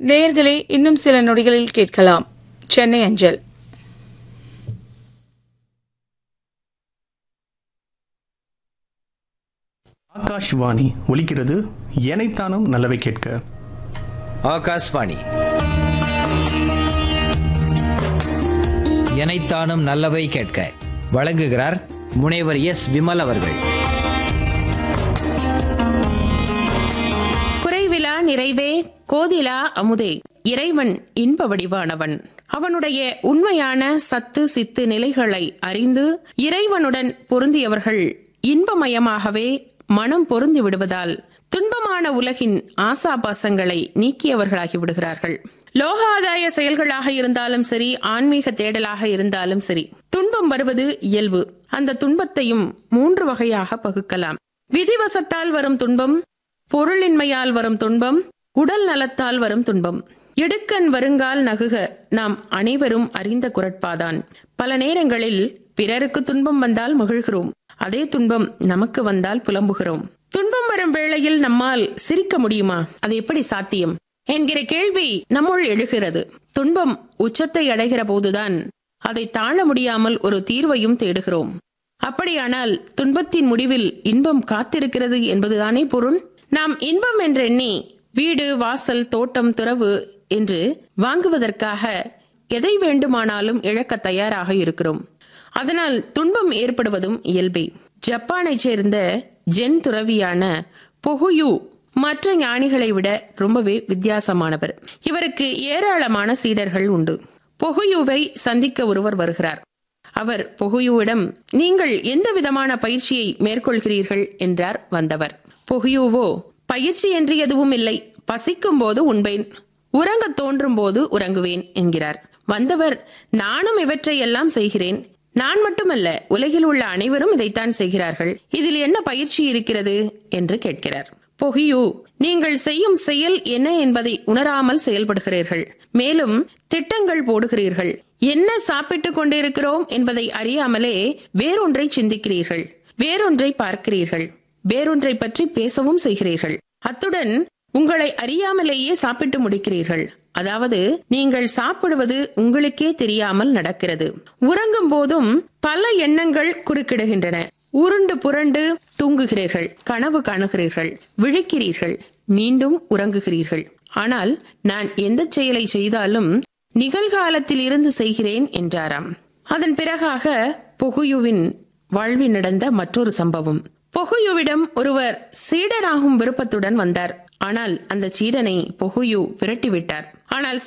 நேயர்களே இன்னும் சில நொடிகளில் கேட்கலாம் சென்னை அஞ்சல் ஆகாஷ்வாணி ஒலிக்கிறது எனைத்தானும் நல்லவை கேட்க ஆகாஷ்வாணி எனைத்தானும் நல்லவை கேட்க வழங்குகிறார் முனைவர் எஸ் விமல் அவர்கள் குறைவிலா நிறைவே கோதிலா அமுதே இறைவன் இன்ப வடிவானவன் அவனுடைய உண்மையான சத்து சித்து நிலைகளை அறிந்து இறைவனுடன் பொருந்தியவர்கள் இன்பமயமாகவே மனம் பொருந்தி விடுவதால் துன்பமான உலகின் ஆசாபாசங்களை நீக்கியவர்களாகி விடுகிறார்கள் லோகாதாய செயல்களாக இருந்தாலும் சரி ஆன்மீக தேடலாக இருந்தாலும் சரி துன்பம் வருவது இயல்பு அந்த துன்பத்தையும் மூன்று வகையாக பகுக்கலாம் விதிவசத்தால் வரும் துன்பம் பொருளின்மையால் வரும் துன்பம் உடல் நலத்தால் வரும் துன்பம் இடுக்கண் வருங்கால் நகுக நாம் அனைவரும் அறிந்த குரட்பாதான் பல நேரங்களில் பிறருக்கு துன்பம் வந்தால் மகிழ்கிறோம் அதே துன்பம் நமக்கு வந்தால் புலம்புகிறோம் துன்பம் வரும் வேளையில் நம்மால் சிரிக்க முடியுமா அது எப்படி சாத்தியம் என்கிற கேள்வி நம்முள் எழுகிறது துன்பம் உச்சத்தை அடைகிற போதுதான் அதை தாழ முடியாமல் ஒரு தீர்வையும் தேடுகிறோம் அப்படியானால் துன்பத்தின் முடிவில் இன்பம் காத்திருக்கிறது என்பதுதானே பொருள் நாம் இன்பம் என்றெண்ணி வீடு வாசல் தோட்டம் துறவு என்று வாங்குவதற்காக எதை வேண்டுமானாலும் இழக்க தயாராக இருக்கிறோம் அதனால் துன்பம் ஏற்படுவதும் இயல்பே ஜப்பானைச் சேர்ந்த ஜென் துறவியான பொகுயு மற்ற ஞானிகளை விட ரொம்பவே வித்தியாசமானவர் இவருக்கு ஏராளமான சீடர்கள் உண்டு பொகுயுவை சந்திக்க ஒருவர் வருகிறார் அவர் பொகுயுவிடம் நீங்கள் எந்த விதமான பயிற்சியை மேற்கொள்கிறீர்கள் என்றார் வந்தவர் பொகுயுவோ பயிற்சி என்று எதுவும் இல்லை பசிக்கும் போது உண்பேன் உறங்க தோன்றும் போது உறங்குவேன் என்கிறார் வந்தவர் நானும் இவற்றை எல்லாம் செய்கிறேன் நான் மட்டுமல்ல உலகில் உள்ள அனைவரும் இதைத்தான் செய்கிறார்கள் இதில் என்ன பயிற்சி இருக்கிறது என்று கேட்கிறார் பொகியு நீங்கள் செய்யும் செயல் என்ன என்பதை உணராமல் செயல்படுகிறீர்கள் மேலும் திட்டங்கள் போடுகிறீர்கள் என்ன சாப்பிட்டுக் கொண்டிருக்கிறோம் என்பதை அறியாமலே வேறொன்றை சிந்திக்கிறீர்கள் வேறொன்றை பார்க்கிறீர்கள் வேறொன்றை பற்றி பேசவும் செய்கிறீர்கள் அத்துடன் உங்களை அறியாமலேயே சாப்பிட்டு முடிக்கிறீர்கள் அதாவது நீங்கள் சாப்பிடுவது உங்களுக்கே தெரியாமல் நடக்கிறது உறங்கும் போதும் பல எண்ணங்கள் குறுக்கிடுகின்றன உருண்டு புரண்டு தூங்குகிறீர்கள் கனவு காணுகிறீர்கள் விழிக்கிறீர்கள் மீண்டும் உறங்குகிறீர்கள் ஆனால் நான் எந்த செயலை செய்தாலும் நிகழ்காலத்தில் இருந்து செய்கிறேன் என்றாராம் அதன் பிறகாக பொகுயுவின் வாழ்வில் நடந்த மற்றொரு சம்பவம் பொகுயுவிடம் ஒருவர் சீடனாகும் விருப்பத்துடன் வந்தார் ஆனால் அந்த சீடனை பொகுயு விரட்டிவிட்டார் ஆனால்